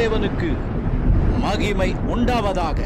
தேவனுக்கு மகிமை உண்டாவதாக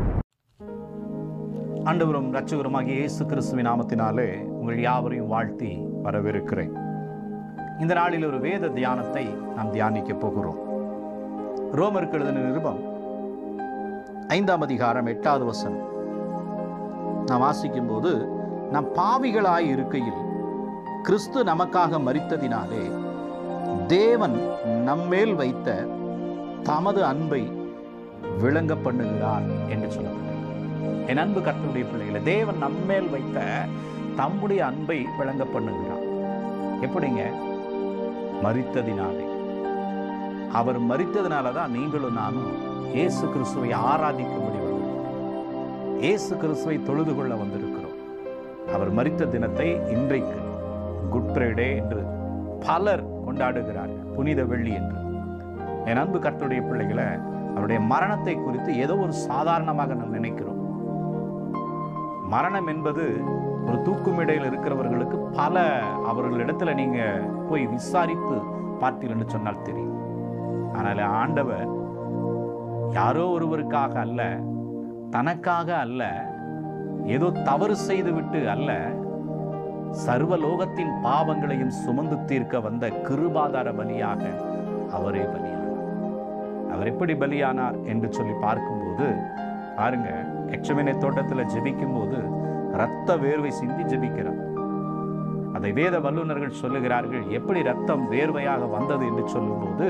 ஆண்டவரும் இரட்சகருமாகிய இயேசு கிறிஸ்துவின் நாமத்தினாலே உங்கள் யாவரையும் வாழ்த்தி வரவேற்கிறேன் இந்த நாளில் ஒரு வேத தியானத்தை நாம் தியானிக்க போகிறோம் ரோமருக்கு எழுதின நிருபம் ஐந்தாம் அதிகாரம் எட்டாவது வசனம் நாம் வாசிக்கும் போது நாம் பாவிகளாய் இருக்கையில் கிறிஸ்து நமக்காக மரித்ததினாலே தேவன் நம்மேல் வைத்த தமது அன்பை விளங்க பண்ணுகிறார் என்று சொல்லப்பட்டது என் அன்பு கர்த்தருடைய பிள்ளைகளை தேவன் நம்மேல் வைத்த தம்முடைய அன்பை விளங்க பண்ணுகிறார் எப்படிங்க மரித்ததினாலே அவர் மரித்ததினால தான் நீங்களும் நானும் இயேசு கிறிஸ்துவை ஆராதிக்கும்படி வந்திருக்கிறோம் இயேசு கிறிஸ்துவை தொழுது கொள்ள வந்திருக்கிறோம் அவர் மரித்த தினத்தை இன்றைக்கு குட் ஃப்ரைடே என்று பலர் கொண்டாடுகிறார்கள் புனித வெள்ளி என்று என் அன்பு கர்த்தருடைய பிள்ளைகளை அவருடைய மரணத்தை குறித்து ஏதோ ஒரு சாதாரணமாக நாம் நினைக்கிறோம் மரணம் என்பது ஒரு தூக்குமிடையில் இருக்கிறவர்களுக்கு பல அவர்களிடத்துல நீங்க போய் விசாரித்து பார்த்தீங்கன்னு சொன்னால் தெரியும் ஆனால் ஆண்டவர் யாரோ ஒருவருக்காக அல்ல தனக்காக அல்ல ஏதோ தவறு செய்துவிட்டு அல்ல சர்வலோகத்தின் பாவங்களையும் சுமந்து தீர்க்க வந்த கிருபாதார பலியாக அவரே பலியானார் அவர் எப்படி பலியானார் என்று சொல்லி பார்க்கும்போது பாருங்க எச்சமினை தோட்டத்தில் ஜெபிக்கும் போது ரத்த வேர்வை சிந்தி ஜெபிக்கிறார் அதை வேத வல்லுநர்கள் சொல்லுகிறார்கள் எப்படி ரத்தம் வேர்வையாக வந்தது என்று சொல்லும்போது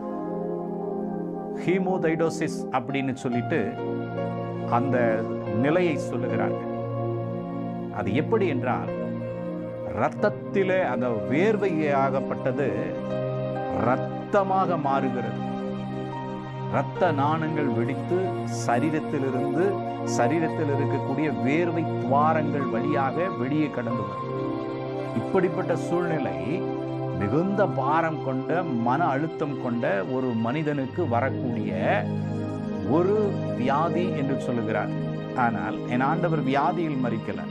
ஹீமோதைடோசிஸ் அப்படின்னு சொல்லிட்டு அந்த நிலையை சொல்லுகிறார்கள் அது எப்படி என்றால் ரத்தத்திலே அந்த வேர்வையாகப்பட்டது ரத்தமாக மாறுகிறது இரத்த நாணங்கள் வெடித்து சரீரத்திலிருந்து சரீரத்தில் இருக்கக்கூடிய வேர்வை துவாரங்கள் வழியாக வெளியே கடந்து வரும் இப்படிப்பட்ட சூழ்நிலை மிகுந்த பாரம் கொண்ட மன அழுத்தம் கொண்ட ஒரு மனிதனுக்கு வரக்கூடிய ஒரு வியாதி என்று சொல்லுகிறார் ஆனால் என் ஆண்டவர் வியாதியில் மறிக்கல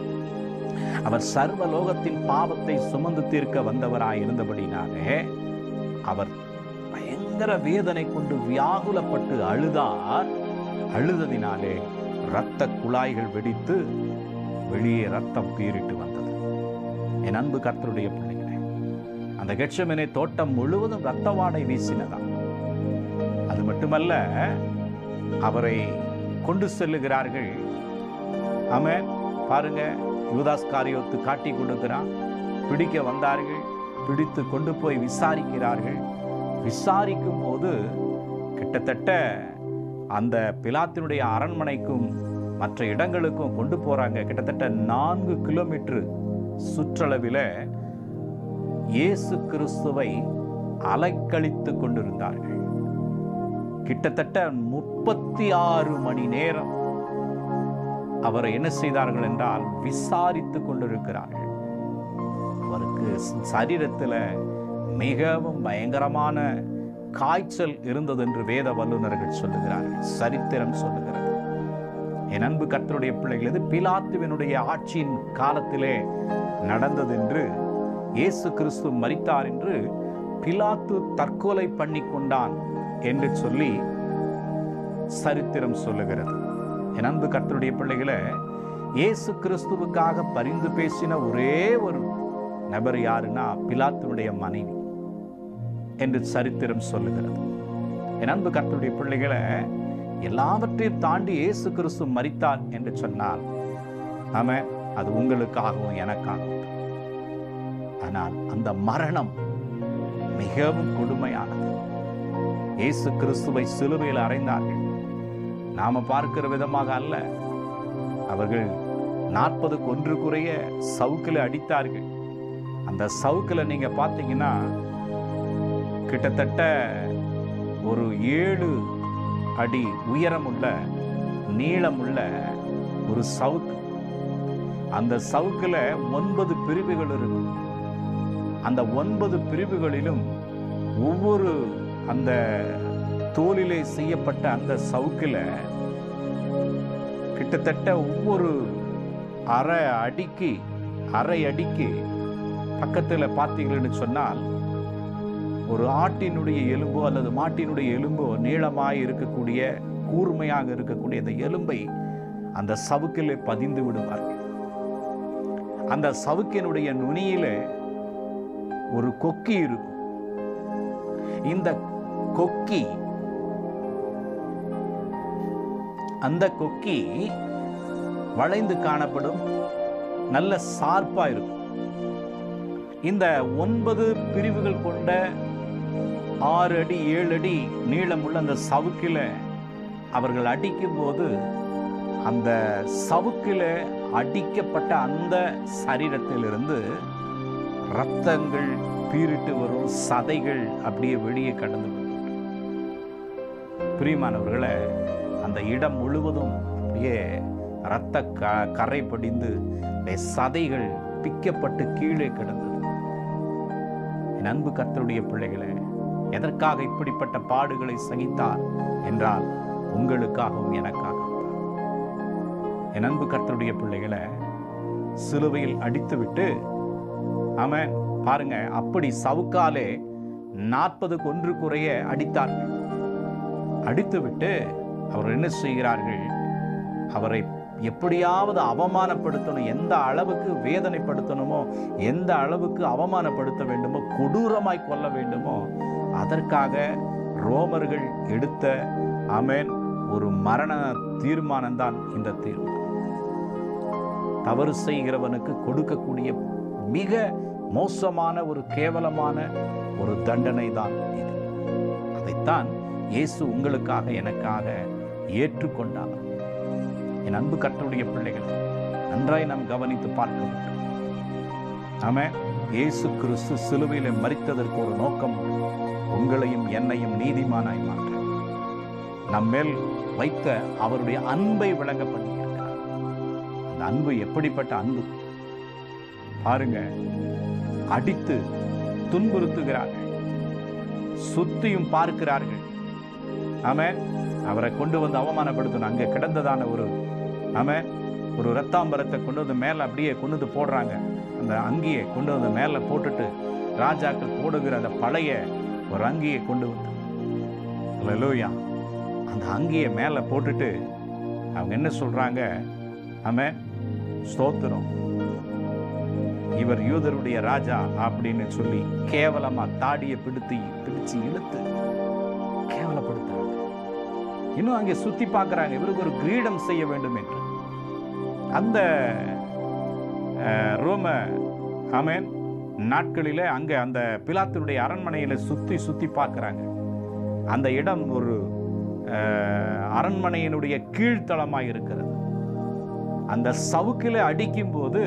அவர் சர்வ லோகத்தின் பாவத்தை சுமந்து தீர்க்க வந்தவராய் இருந்தபடினாலே அவர் பயங்கர வேதனை கொண்டு வியாகுலப்பட்டு அழுதார் அழுததினாலே இரத்த குழாய்கள் வெடித்து வெளியே ரத்தம் பீரிட்டு வந்தது என் அன்பு கர்த்தருடைய பிள்ளைகளே அந்த கெட்சமெனே தோட்டம் முழுவதும் இரத்த வாடை வீசினதா அது மட்டுமல்ல அவரை கொண்டு செல்லுகிறார்கள் ஆமென் பாருங்க யூதாஸ் காரியோத்து காட்டி கொடுக்கிறான் பிடிக்க வந்தார்கள் பிடித்து கொண்டு போய் விசாரிக்கிறார்கள் விசாரிக்கும் போது கிட்டத்தட்ட அந்த பிலாத்தினுடைய அரண்மனைக்கும் மற்ற இடங்களுக்கும் கொண்டு போறாங்க கிட்டத்தட்ட நான்கு கிலோமீட்டர் சுற்றளவில் இயேசு கிறிஸ்துவை அலைக்கழித்து கொண்டிருந்தார்கள் கிட்டத்தட்ட முப்பத்தி ஆறு மணி நேரம் அவரை என்ன செய்தார்கள் என்றால் விசாரித்து கொண்டிருக்கிறார்கள் அவருக்கு சரீரத்தில் மிகவும் பயங்கரமான காய்ச்சல் இருந்தது என்று வேத வல்லுநர்கள் சொல்லுகிறார்கள் சரித்திரம் சொல்லுகிறது என் அன்பு கர்த்தருடைய பிள்ளைகள் இது பிலாத்துவினுடைய ஆட்சியின் காலத்திலே நடந்தது என்று இயேசு கிறிஸ்து மரித்தார் என்று பிலாத்து தற்கொலை பண்ணி கொண்டான் என்று சொல்லி சரித்திரம் சொல்லுகிறது என் அன்பு கர்த்தருடைய பிள்ளைகளை இயேசு கிறிஸ்துவுக்காக பரிந்து பேசின ஒரே ஒரு நபர் யாருன்னா பிலாத்துனுடைய மனைவி என்று சரித்திரம் சொல்லுகிறது என் அன்பு கர்த்தருடைய பிள்ளைகளை எல்லாவற்றையும் தாண்டி இயேசு கிறிஸ்து மரித்தார் என்று சொன்னால் ஆம அது உங்களுக்காகவும் எனக்காகவும் ஆனால் அந்த மரணம் மிகவும் கொடுமையானது இயேசு கிறிஸ்துவை சிலுவையில் அறைந்தார்கள் நாம பார்க்கிற விதமாக அல்ல அவர்கள் நாற்பதுக்கு ஒன்று குறைய சவுக்கில் அடித்தார்கள் அந்த சவுக்கில் நீங்க பார்த்தீங்கன்னா கிட்டத்தட்ட ஒரு ஏழு அடி உயரமுள்ள நீளமுள்ள ஒரு சவுக்கு அந்த சவுக்குல ஒன்பது பிரிவுகள் இருக்கும் அந்த ஒன்பது பிரிவுகளிலும் ஒவ்வொரு அந்த தோலிலே செய்யப்பட்ட அந்த சவுக்கில் கிட்டத்தட்ட ஒவ்வொரு அரை அடிக்கு அரை அடிக்கு பக்கத்தில் பார்த்தீங்கன்னு சொன்னால் ஒரு ஆட்டினுடைய எலும்போ அல்லது மாட்டினுடைய எலும்போ நீளமாய் இருக்கக்கூடிய கூர்மையாக இருக்கக்கூடிய அந்த எலும்பை அந்த சவுக்கிலே பதிந்து விடுவார்கள் அந்த சவுக்கினுடைய நுனியிலே ஒரு கொக்கி இருக்கும் இந்த கொக்கி அந்த கொக்கி வளைந்து காணப்படும் நல்ல சார்பா இருக்கும் இந்த ஒன்பது பிரிவுகள் கொண்ட ஆறு அடி ஏழு அடி நீளமுள்ள அந்த சவுக்கில அவர்கள் அடிக்கும் போது அந்த சவுக்கில அடிக்கப்பட்ட அந்த சரீரத்திலிருந்து ரத்தங்கள் பீரிட்டு வரும் சதைகள் அப்படியே வெளியே கடந்து வரும் பிரியமானவர்களே அந்த இடம் முழுவதும் அப்படியே இரத்த க கரை படிந்து அப்படியே சதைகள் பிக்கப்பட்டு கீழே கிடந்தது என் அன்பு கர்த்தருடைய பிள்ளைகளே எதற்காக இப்படிப்பட்ட பாடுகளை சகித்தார் என்றால் உங்களுக்காகவும் எனக்காகவும் என் அன்பு கர்த்தருடைய பிள்ளைகளை சிலுவையில் அடித்துவிட்டு ஆமென் பாருங்க அப்படி சவுக்காலே நாற்பதுக்கு ஒன்று குறைய அடித்தார்கள் அடித்துவிட்டு அவர் என்ன செய்கிறார்கள் அவரை எப்படியாவது அவமானப்படுத்தணும் எந்த அளவுக்கு வேதனைப்படுத்தணுமோ எந்த அளவுக்கு அவமானப்படுத்த வேண்டுமோ கொடூரமாய் கொல்ல வேண்டுமோ அதற்காக ரோமர்கள் எடுத்த அமேன் ஒரு மரண தீர்மானம் தான் இந்த தீர்மானம் தவறு செய்கிறவனுக்கு கொடுக்கக்கூடிய மிக மோசமான ஒரு கேவலமான ஒரு தண்டனை தான் இது அதைத்தான் இயேசு உங்களுக்காக எனக்காக ஏற்றுக்கொண்டார் என் அன்பு கர்த்தருடைய பிள்ளைகள் நன்றாய் நாம் கவனித்து பார்க்க வேண்டும் ஆமே இயேசு கிறிஸ்து சிலுவையில மறித்ததற்கு ஒரு நோக்கம் உண்டு. உங்களையும் என்னையும் நீதிமானாய் மாற்ற நம் மேல் வைத்த அவருடைய அன்பை விளங்க பண்ணியிருக்கிறார் அந்த அன்பு எப்படிப்பட்ட அன்பு பாருங்க அடித்து துன்புறுத்துகிறார்கள் சுத்தியும் பார்க்கிறார்கள் ஆமென் அவரை கொண்டு வந்து அவமானப்படுத்தணும் அங்கே கிடந்ததான ஒரு ஆமென் ஒரு ரத்தாம்பரத்தை கொண்டு வந்து மேலே அப்படியே கொண்டு வந்து போடுறாங்க அந்த அங்கியை கொண்டு வந்து மேலே போட்டுட்டு ராஜாக்கள் போடுகிற அந்த பழைய ஒரு அங்கியை கொண்டு வந்து அல்லேலூயா அந்த அங்கியை மேலே போட்டுட்டு அவங்க என்ன சொல்றாங்க ஆமென் ஸ்தோத்திரம் இவர் யூதருடைய ராஜா அப்படின்னு சொல்லி கேவலமா தாடியை பிடித்து பிடிச்சு இழுத்து கேவலப்படுத்துறாங்க இன்னும் அங்கே சுத்தி பார்க்கறாங்க இவருக்கு ஒரு கிரீடம் செய்ய வேண்டும் என்று அந்த அஹ், ரோம ஆமென் நாட்களிலே அங்கே அந்த பிலாத்தினுடைய அரண்மனையில சுத்தி சுத்தி பார்க்கறாங்க அந்த இடம் ஒரு அஹ், அரண்மனையினுடைய கீழ்த்தளமாய் இருக்கிறது அந்த சவுக்கில அடிக்கும்போது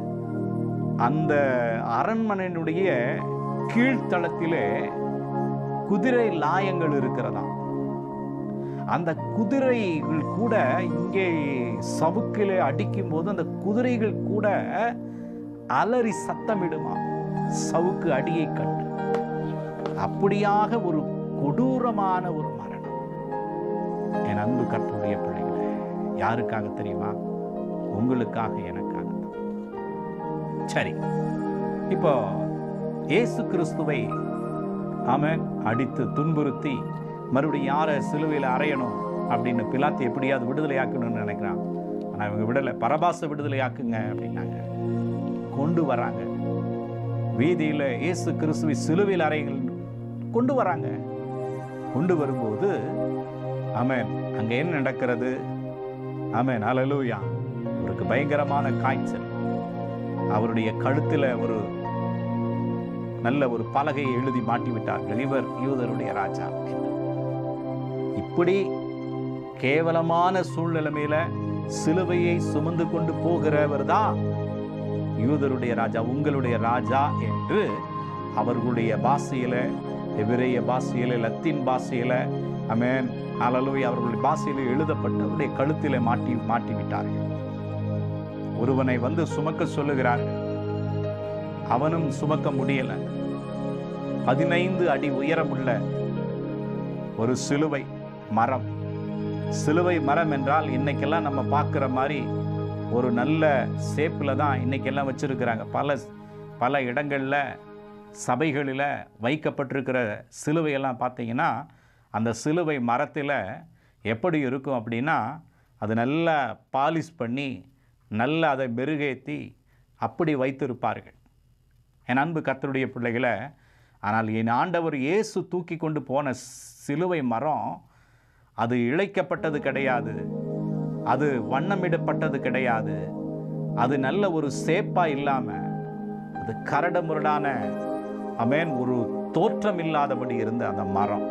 அந்த அரண்மனையினுடைய கீழ்த்தளத்திலே குதிரை லாயங்கள் இருக்கிறதா அந்த குதிரைகள் கூட இங்கே சவுக்கிலே அடிக்கும் போது அந்த குதிரைகள் கூட அலறி சத்தமிடுமா சவுக்கு அடியை கட்டு அப்படியாக ஒரு கொடூரமான ஒரு மரணம் என் அன்பு கற்றுடைய பிள்ளைகளே யாருக்காக தெரியுமா உங்களுக்காக எனக்காக சரி இப்போ இயேசு கிறிஸ்துவை ஆமென் அடித்து துன்புறுத்தி மறுபடியும் யாரை சிலுவையில் அறையணும் அப்படின்னு பிலாத்து எப்படியாவது விடுதலையாக்கணும்னு நினைக்கிறான் ஆனால் இவங்க விடலை பரபாச விடுதலையாக்குங்க அப்படின்னாங்க கொண்டு வராங்க வீதியில் இயேசு கிறிஸ்துவை சிலுவையில் அறைகள் கொண்டு வராங்க கொண்டு வரும்போது ஆமென் அங்கே என்ன நடக்கிறது ஆமென் அலலூயா அவருக்கு பயங்கரமான காய்ச்சல் அவருடைய கழுத்தில் ஒரு நல்ல ஒரு பலகையை எழுதி மாட்டி விட்டார்கள் இவர் யூதருடைய ராஜா என்று. இப்படி கேவலமான சூழ்நிலைமையில சிலுவையை சுமந்து கொண்டு போகிறவர் தான் யூதருடைய ராஜா உங்களுடைய ராஜா என்று அவர்களுடைய பாஷையில எபிரேய பாஷையில லத்தீன் பாஷையில அமேன் அலலுவை அவர்களுடைய பாஷையில எழுதப்பட்டு அவருடைய கழுத்திலே மாட்டி மாட்டி விட்டார்கள் ஒருவனை வந்து சுமக்க சொல்லுகிறார்கள் அவனும் சுமக்க முடியல பதினைந்து அடி உயரமுள்ள ஒரு சிலுவை மரம் சிலுவை மரம் என்றால் இன்னைக்கெல்லாம் நம்ம பார்க்குற மாதிரி ஒரு நல்ல ஷேப்பில் தான் இன்னைக்கெல்லாம் வச்சிருக்கிறாங்க பல பல இடங்களில் சபைகளில் வைக்கப்பட்டிருக்கிற சிலுவையெல்லாம் பார்த்தீங்கன்னா அந்த சிலுவை மரத்தில் எப்படி இருக்கும் அப்படின்னா அது நல்லா பாலிஷ் பண்ணி நல்லா அதை மெருகேற்றி அப்படி வைத்திருப்பார்கள் என் அன்பு கர்த்தருடைய பிள்ளைகளை ஆனால் என் ஆண்டவர் இயேசு தூக்கி கொண்டு போன சிலுவை மரம் அது இழைக்கப்பட்டது கிடையாது அது வண்ணமிடப்பட்டது கிடையாது அது நல்ல ஒரு சேப்பா இல்லாமல் அது கரடு முரடான அமேன் ஒரு தோற்றம் இல்லாதபடி இருந்த அந்த மரம்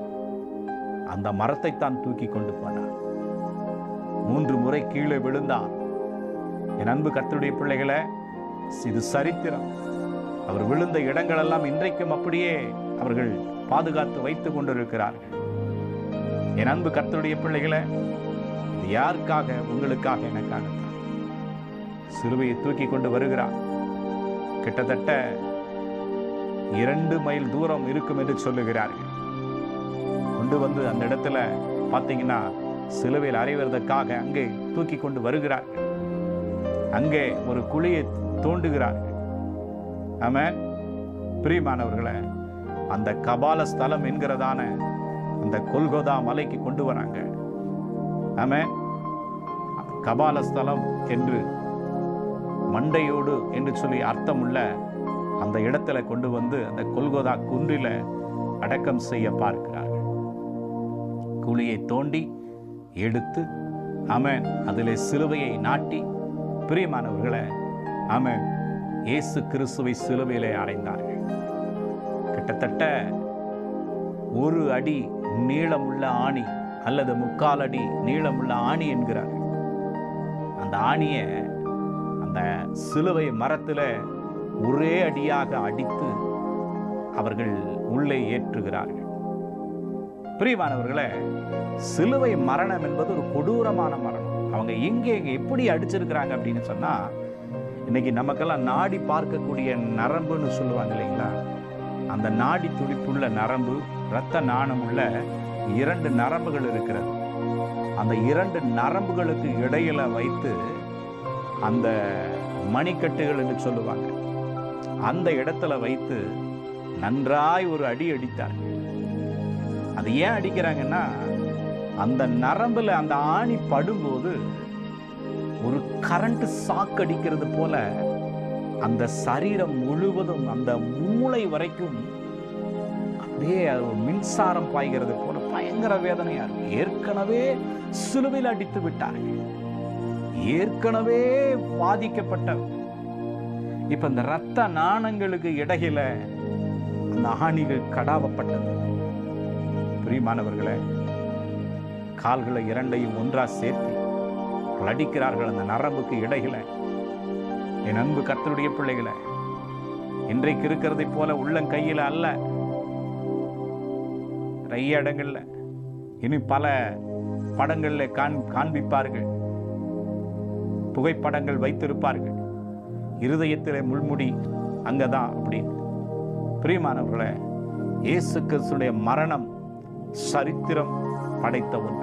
அந்த மரத்தை தான் தூக்கி கொண்டு போனார் மூன்று முறை கீழே விழுந்தார் என் அன்பு கர்த்தருடைய பிள்ளைகளை இது சரித்திரம் அவர் விழுந்த இடங்களெல்லாம் இன்றைக்கும் அப்படியே அவர்கள் பாதுகாத்து வைத்துக் கொண்டிருக்கிறார்கள் என் அன்பு கர்த்தருடைய பிள்ளைகளை இது யாருக்காக உங்களுக்காக எனக்காக சிலுவையை தூக்கி கொண்டு வருகிறார் கிட்டத்தட்ட இரண்டு மைல் தூரம் இருக்கும் என்று சொல்லுகிறார்கள் கொண்டு வந்து அந்த இடத்துல பார்த்தீங்கன்னா சிலுவையில் அறைவதற்காக அங்கே தூக்கி கொண்டு வருகிறார்கள் அங்கே ஒரு குழியை தோண்டுகிறார்கள் ஆமென் பிரியமானவர்களே அந்த கபால ஸ்தலம் என்கிறதான அந்த கொல்கோதா மலைக்கு கொண்டு வராங்க ஆமென் கபால ஸ்தலம் என்று மண்டையோடு என்று சொல்லி அர்த்தமுள்ள அந்த இடத்துல கொண்டு வந்து அந்த கொல்கோதா குன்றில அடக்கம் செய்ய பார்க்கிறார்கள் குழியை தோண்டி எடுத்து ஆமென் அதிலே சிலுவையை நாட்டி பிரியமானவர்களே ஆமென் இயேசு கிறிஸ்துவை சிலுவையிலே அறைந்தார்கள் கிட்டத்தட்ட ஒரு அடி நீளமுள்ள ஆணி அல்லது முக்கால் அடி நீளமுள்ள ஆணி என்கிறார்கள் அந்த ஆணியை அந்த சிலுவை மரத்தில் ஒரே அடியாக அடித்து அவர்கள் உள்ளே ஏற்றுகிறார்கள் பிரியமானவர்களே சிலுவை மரணம் என்பது ஒரு கொடூரமான மரணம் அவங்க எங்கே எப்படி அடிச்சிருக்கிறாங்க அப்படின்னு சொன்னா இன்னைக்கு நமக்கெல்லாம் நாடி பார்க்கக்கூடிய நரம்புன்னு சொல்லுவாங்க இல்லைங்களா அந்த நாடி துடிப்புள்ள நரம்பு இரத்த நாணமுள்ள இரண்டு நரம்புகள் இருக்கிறது அந்த இரண்டு நரம்புகளுக்கு இடையில வைத்து அந்த மணிக்கட்டுகள் என்று சொல்லுவாங்க அந்த இடத்துல வைத்து நன்றாய் ஒரு அடி அடித்தார் அது ஏன் அடிக்கிறாங்கன்னா அந்த நரம்புல அந்த ஆணி படும்போது ஒரு கரண்ட் சாக் அடிக்கிறது போல அந்த சரீரம் முழுவதும் அந்த மூளை வரைக்கும் அப்படியே அது ஒரு மின்சாரம் பாய்கிறது போல பயங்கர வேதனையா இருக்கு ஏற்கனவே சிலுவையில் அடித்து விட்டார்கள் ஏற்கனவே பாதிக்கப்பட்டவர் இப்ப இந்த ரத்த நாணங்களுக்கு இடையில அந்த ஆணிகள் கடாவப்பட்டது பிரியமானவர்களே கால்களை இரண்டையும் ஒன்றா சேர்த்து அவர்கள் அடிக்கிறார்கள் அந்த நரம்புக்கு இடையில என் அன்பு கர்த்தருடைய பிள்ளைகளை இன்றைக்கு இருக்கிறதை போல உள்ளங்கையில அல்ல நிறைய இடங்கள்ல இனி பல படங்கள்ல காண் காண்பிப்பார்கள் புகைப்படங்கள் வைத்திருப்பார்கள் இருதயத்திலே முள்முடி அங்கதான் அப்படின்னு பிரியமானவர்களே இயேசு கிறிஸ்துடைய மரணம் சரித்திரம் படைத்த ஒன்று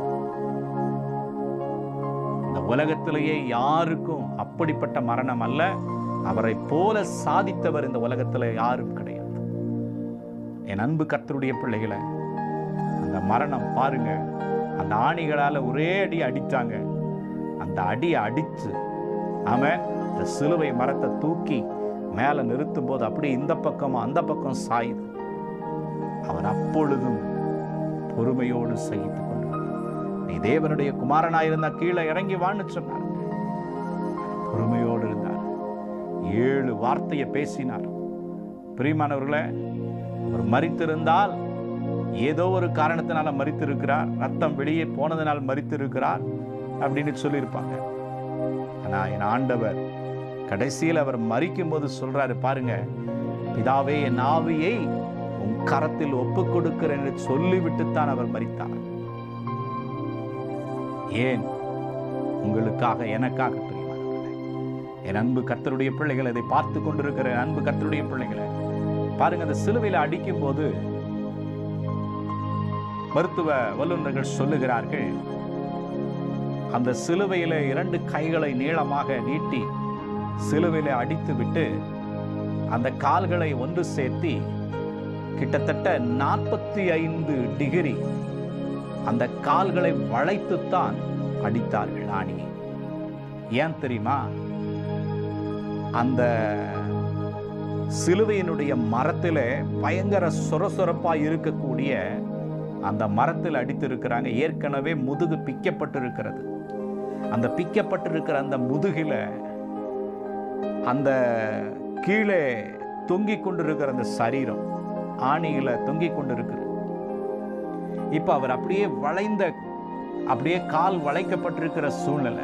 இந்த உலகத்திலேயே யாருக்கும் அப்படிப்பட்ட மரணம் அல்ல அவரை போல சாதித்தவர் இந்த உலகத்தில் யாரும் கிடையாது என் அன்பு கர்த்தருடைய பிள்ளைகளை அந்த மரணம் பாருங்க அந்த ஆணிகளால ஒரே அடி அடித்தாங்க அந்த அடியை அடிச்சு அவன் இந்த சிலுவை மரத்தை தூக்கி மேலே நிறுத்தும் போது அப்படியே இந்த பக்கமும் அந்த பக்கம் சாயுது அவன் அப்பொழுதும் பொறுமையோடு சகித்துக் கொண்டான் நீ தேவனுடைய குமாரனாயிருந்தா கீழே இறங்கி வான்னு சொன்னார் பொறுமையோடு இருந்தார் ஏழு வார்த்தையை பேசினார் பிரியமானவர்களே அவர் மறித்திருந்தால் ஏதோ ஒரு காரணத்தினால மறித்திருக்கிறார் ரத்தம் வெளியே போனதுனால் மறித்திருக்கிறார் அப்படின்னு சொல்லியிருப்பாங்க ஆனா என் ஆண்டவர் கடைசியில் அவர் மறிக்கும் போது சொல்றாரு பாருங்க பிதாவே என் ஆவியை உன் கரத்தில் ஒப்புக் கொடுக்கிறேன் என்று சொல்லிவிட்டுத்தான் அவர் மறித்தார் ஏன் உங்களுக்காக எனக்காக பிரியமானவர்களே என் அன்பு கர்த்தருடைய பிள்ளைகள் இதை பார்த்து கொண்டிருக்கிற என் அன்பு கர்த்தருடைய பிள்ளைகளை பாருங்க அந்த சிலுவையில் அடிக்கும் போது மருத்துவ வல்லுநர்கள் சொல்லுகிறார்கள் அந்த சிலுவையில இரண்டு கைகளை நீளமாக நீட்டி சிலுவையில அடித்து விட்டு அந்த கால்களை ஒன்று சேர்த்தி கிட்டத்தட்ட நாற்பத்தி ஐந்து டிகிரி அந்த கால்களை வளைத்துத்தான் அடித்தார்கள் ஆணியை ஏன் தெரியுமா அந்த சிலுவையினுடைய மரத்திலே பயங்கர சொரசொரப்பா இருக்கக்கூடிய அந்த மரத்தில் அடித்திருக்கிறாங்க ஏற்கனவே முதுகு பிக்கப்பட்டிருக்கிறது அந்த பிக்கப்பட்டிருக்கிற அந்த முதுகில அந்த கீழே தொங்கிக் கொண்டிருக்கிற அந்த சரீரம் ஆணியில தொங்கிக் கொண்டிருக்கிறது இப்ப அவர் அப்படியே வளைந்த அப்படியே கால் வளைக்கப்பட்டிருக்கிற சூழ்நிலை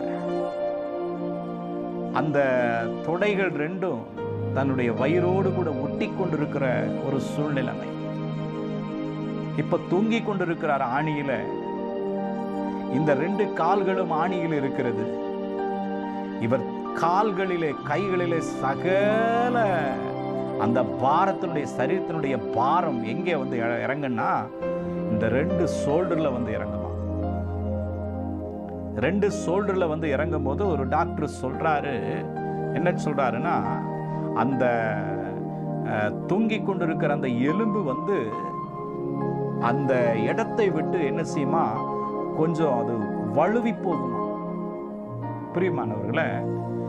அந்த தொடைகள் ரெண்டும் தன்னுடைய வயிறோடு கூட ஒட்டி கொண்டிருக்கிற ஒரு சூழ்நிலைமை இப்ப தூங்கி கொண்டிருக்கிறார் ஆணியில இந்த ரெண்டு கால்களும் ஆணியில் இருக்கிறது இவர் கால்களிலே கைகளிலே சகல அந்த பாரத்தினுடைய சரீரத்தினுடைய பாரம் எங்கே வந்து இற- இறங்குன்னா இந்த ரெண்டு ஷோல்டர்ல வந்து இறங்குமா ரெண்டு ஷோல்டர்ல வந்து இறங்கும் போது ஒரு டாக்டர் சொல்றாரு என்ன சொல்றாருன்னா அந்த அஹ், தொங்கிக் கொண்டிருக்கிற அந்த எலும்பு வந்து அந்த இடத்தை விட்டு என்ன செய்யுமா கொஞ்சம் அது வழுவி போகுமா பிரியமானவர்களே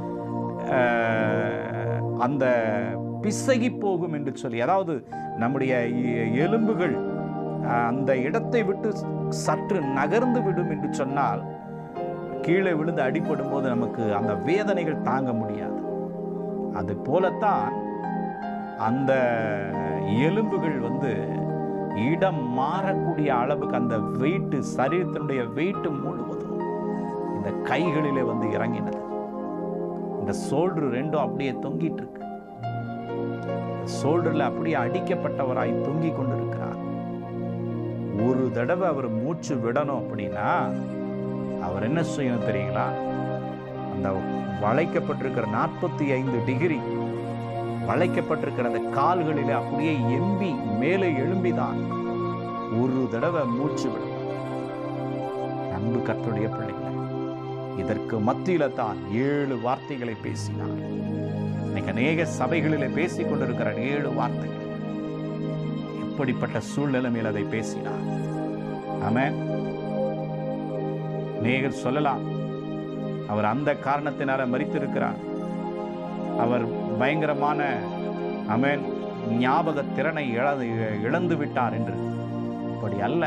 அஹ், அந்த பிசகி போகும் என்று சொல்லி அதாவது நம்முடைய எ- எலும்புகள் அஹ், அந்த இடத்தை விட்டு சற்று நகர்ந்து விடும் என்று சொன்னால் கீழே விழுந்து அடிபடும் போது நமக்கு அந்த வேதனைகள் தாங்க முடியாது அது போலத்தான் அந்த எலும்புகள் வந்து இடம் மாறக்கூடிய அளவுக்கு அந்த வெயிட்டு சரீரத்தினுடைய வெயிட்டு முழுவதும் இந்த கைகளிலே வந்து இறங்கினது இந்த சோல்டர் ரெண்டும் அப்படியே தொங்கிட்டு இருக்கு சோல்டர்ல அப்படியே அடிக்கப்பட்டவராய் தொங்கி கொண்டிருக்கிறார் ஒரு தடவை அவர் மூச்சு விடணும் அப்படின்னா அவர் என்ன செய்யணும் தெரியுங்களா அந்த வளைக்கப்பட்டிருக்கிற நாற்பத்தி ஐந்து டிகிரி வளைக்கப்பட்டிருக்கிற அந்த கால்களிலே அப்படியே எம்பி மேலே எழும்பிதான் ஒரு தடவை மூச்சு விடும் அன்பு கர்த்தருடைய பிள்ளைகளை இதற்கு மத்தியில தான் ஏழு வார்த்தைகளை பேசினார் இன்னைக்கு அநேக சபைகளிலே பேசிக் கொண்டிருக்கிற ஏழு வார்த்தைகள் எப்படிப்பட்ட சூழ்நிலைமையில் அதை பேசினார் ஆமென் நேகர் சொல்லலாம் அவர் அந்த காரணத்தினால மறித்திருக்கிறார் அவர் பயங்கரமான அமேன் ஞாபக திறனை இழந்து இழந்து விட்டார் என்று அப்படி அல்ல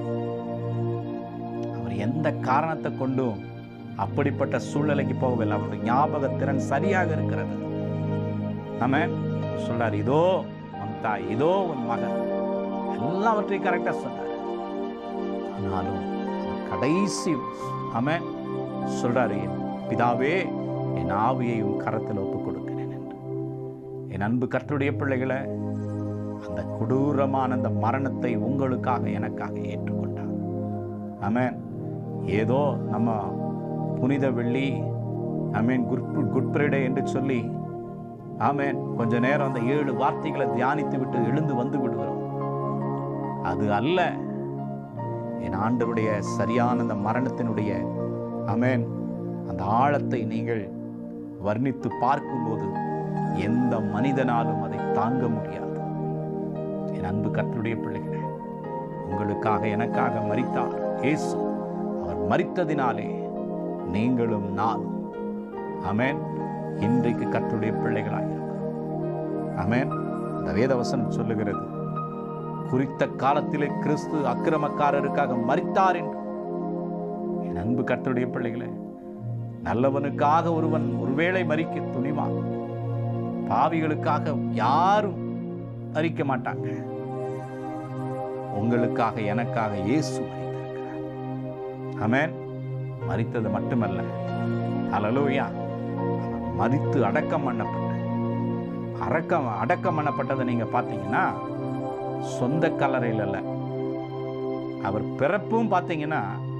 அவர் எந்த காரணத்தை கொண்டும் அப்படிப்பட்ட சூழ்நிலைக்கு போகவில்லை அவருடைய ஞாபக திறன் சரியாக இருக்கிறது ஆமென் சொல்றார் இதோ உன் தாய் இதோ உன் மகன் எல்லாவற்றையும் கரெக்டா சொன்னார் ஆனாலும் அவர் கடைசி ஆமென் சொல்றாரு என் பிதாவே என் ஆவியையும் கரத்தில் ஒப்புக் கொடுக்கிறேன் என்று என் அன்பு கர்த்தருடைய பிள்ளைகளை அந்த கொடூரமான அந்த மரணத்தை உங்களுக்காக எனக்காக ஏற்றுக்கொண்டார் ஆமென் ஏதோ நம்ம புனித வெள்ளி ஆமென் குட் குட் ஃப்ரைடே என்று சொல்லி ஆமென் கொஞ்ச நேரம் அந்த ஏழு வார்த்தைகளை தியானித்து விட்டு எழுந்து வந்து விடுகிறோம் அது அல்ல என் ஆண்டவருடைய சரியான அந்த மரணத்தினுடைய ஆமென் அந்த ஆழத்தை நீங்கள் வர்ணித்து பார்க்கும்போது எந்த மனிதனாலும் அதை தாங்க முடியாது என் அன்பு கர்த்தருடைய பிள்ளைகளே உங்களுக்காக எனக்காக மரித்தார் இயேசு அவர் மரித்ததினாலே நீங்களும் நானும் ஆமென் இன்றைக்கு கர்த்தருடைய பிள்ளைகளாக இருக்கிறோம் ஆமென் இந்த வேதவசனம் சொல்லுகிறது குறித்த காலத்திலே கிறிஸ்து அக்கிரமக்காரருக்காக மரித்தார் என்று என் அன்பு கர்த்தருடைய பிள்ளைகளே நல்லவனுக்காக ஒருவன் ஒருவேளை மறிக்க துணிவான் பாவிகளுக்காக யாரும் மறிக்க மாட்டாங்க உங்களுக்காக எனக்காக இயேசு மரித்திருக்கிறார் ஆமென் மரித்தது மட்டுமல்ல ஹalleluya அவர் மரித்து அடக்கம் பண்ணப்பட்டு அடக்கம் அடக்கம் பண்ணப்பட்டதை நீங்க பார்த்தீங்கன்னா சொந்த கல்லறையில் அல்ல அவர் பிறப்பும் பார்த்தீங்கன்னா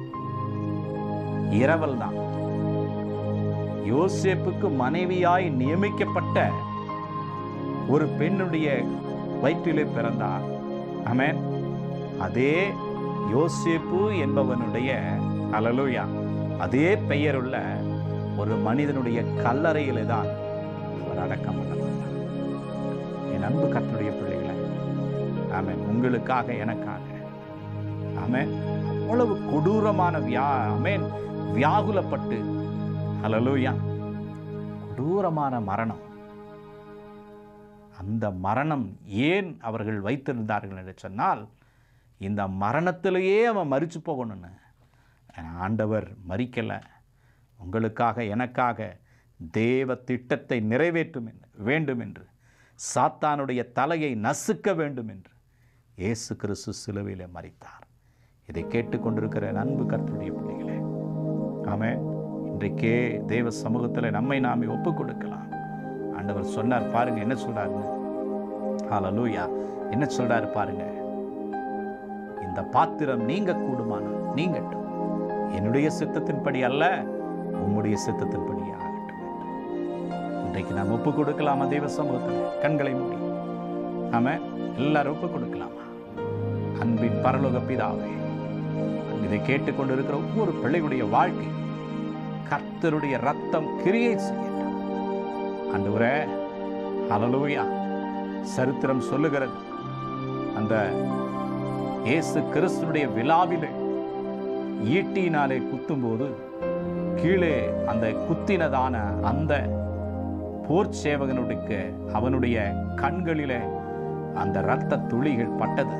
இரவல் தான் யோசேப்புக்கு மனைவியாய் நியமிக்கப்பட்ட ஒரு பெண்ணுடைய வயிற்றிலே பிறந்தார் ஆமென் அதே யோசேப்பு என்பவனுடைய அலலுயா அதே பெயருள்ள ஒரு மனிதனுடைய கல்லறையிலே தான் அவர் அடக்கம் பண்ணப்பட்டார் என் அன்பு கர்த்தருடைய பிள்ளைகளை ஆமென் உங்களுக்காக எனக்காக ஆமென் அவ்வளவு கொடூரமான வியா ஆமென் வியாகுலப்பட்டு ஹalleluya கொடூரமான மரணம் அந்த மரணம் ஏன் அவர்கள் வைத்திருந்தார்கள் என்று சொன்னால் இந்த மரணத்திலேயே அவன் மறிச்சு போகணும்னு ஆனா ஆண்டவர் மறிக்கலை உங்களுக்காக எனக்காக தேவ திட்டத்தை நிறைவேற்றும் என்று வேண்டும் என்று சாத்தானுடைய தலையை நசுக்க வேண்டும் என்று இயேசு கிறிஸ்து சிலுவையில் மறித்தார் இதை கேட்டுக்கொண்டிருக்கிற அன்பு கர்த்தருடைய பிள்ளைகளே ஆமென் இன்றைக்கே தேவ சமூகத்தில் நம்மை நாமே ஒப்புக் கொடுக்கலாம் ஆண்டவர் சொன்னார் பாருங்க என்ன சொல்றாருன்னு ஹalleluya என்ன சொல்றாரு பாருங்க இந்த பாத்திரம் நீங்க கூடுமானால் நீங்கட்டும் என்னுடைய சித்தத்தின்படி அல்ல உம்முடைய சித்தத்தின்படி ஆகட்டும் என்று இன்றைக்கு நாம் ஒப்பு கொடுக்கலாமா தெய்வ சமூகத்தில் கண்களை மூடி நாம எல்லாரும் ஒப்பு கொடுக்கலாமா அன்பின் பரலோக பிதாவே இதை கேட்டுக்கொண்டிருக்கிற ஒவ்வொரு பிள்ளைகளுடைய வாழ்க்கை கர்த்தருடைய ரத்தம் கிரியை செய்யட்டும் ஆண்டவரே ஹalleluya சரித்திரம் சொல்லுகிறது அந்த இயேசு கிறிஸ்துடைய விழாவிலே ஈட்டியினாலே குத்தும்போது கீழே அந்த குத்தினதான அந்த போர் சேவகனுடைய அவனுடைய கண்களிலே அந்த இரத்த துளிகள் பட்டது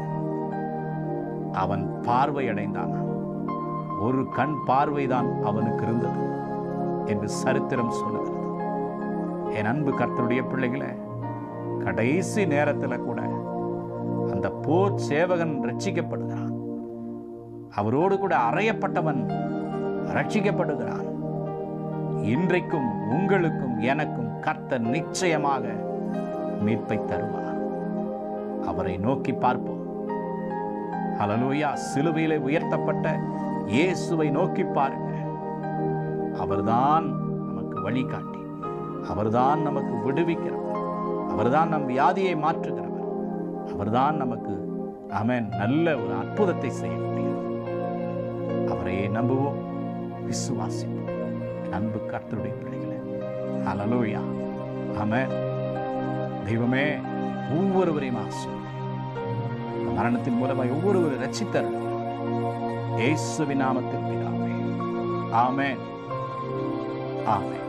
அவன் பார்வையடைந்தான் ஒரு கண் பார்வைதான் அவனுக்கு இருந்தது என்று சரித்திரம் சொல்லுகிறது என் அன்பு கர்த்தருடைய பிள்ளைகளை கடைசி நேரத்தில் கூட அந்த போர் சேவகன் ரட்சிக்கப்படுகிறான் அவரோடு கூட அறையப்பட்டவன் ரட்சிக்கப்படுகிறான் இன்றைக்கும் உங்களுக்கும் எனக்கும் கர்த்தர் நிச்சயமாக மீட்பை தருவார் அவரை நோக்கி பார்ப்போம் ஹalleluya சிலுவையிலே உயர்த்தப்பட்ட இயேசுவை நோக்கி பாருங்க அவர்தான் நமக்கு வழிகாட்டி அவர்தான் நமக்கு விடுவிக்கிறவர் அவர்தான் நம் வியாதியை மாற்றுகிறவர் அவர்தான் நமக்கு அவன் நல்ல ஒரு அற்புதத்தை செய்யக்கூடியவர் அவரையே நம்புவோம் விசுவாசிப்போம் அன்பு கர்த்தருடைய பிள்ளைகளை ஹalleluya ஆமென் தெய்வமே ஒவ்வொருவரையும் ஆசை மரணத்தின் மூலமாய் ஒவ்வொருவரும் ரட்சித்தர் இயேசுவின் நாமத்தில் பிதாவே ஆமென் ஆமென்